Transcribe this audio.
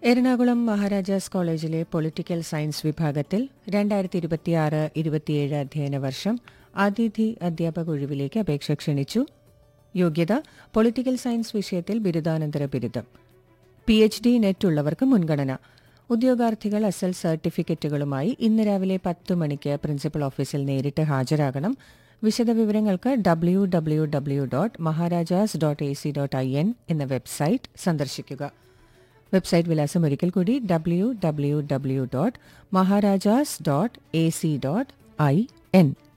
എറണാകുളം മഹാരാജാസ് കോളേജിലെ political science വിഭാഗത്തിൽ രണ്ടായിരത്തി ഇരുപത്തിയാറ് ഇരുപത്തിയേഴ് അധ്യയന വർഷം അതിഥി അധ്യാപക ഒഴിവിലേക്ക് അപേക്ഷ ക്ഷണിച്ചു യോഗ്യത പൊളിറ്റിക്കൽ സയൻസ് വിഷയത്തിൽ ബിരുദാനന്തര ബിരുദം പി എച്ച് ഡി നെറ്റ് ഉള്ളവർക്ക് മുൻഗണന ഉദ്യോഗാർത്ഥികൾ എസ്എൽ സർട്ടിഫിക്കറ്റുകളുമായി ഇന്ന് രാവിലെ പത്ത് മണിക്ക് പ്രിൻസിപ്പൽ ഓഫീസിൽ നേരിട്ട് ഹാജരാകണം വിശദവിവരങ്ങൾക്ക് W W W dot Maharajas dot A C dot I N എന്ന വെബ്സൈറ്റ് സന്ദർശിക്കുക വെബ്സൈറ്റ് വിലാസം ഒരിക്കൽ കൂടി W W W dot Maharajas dot A C dot I N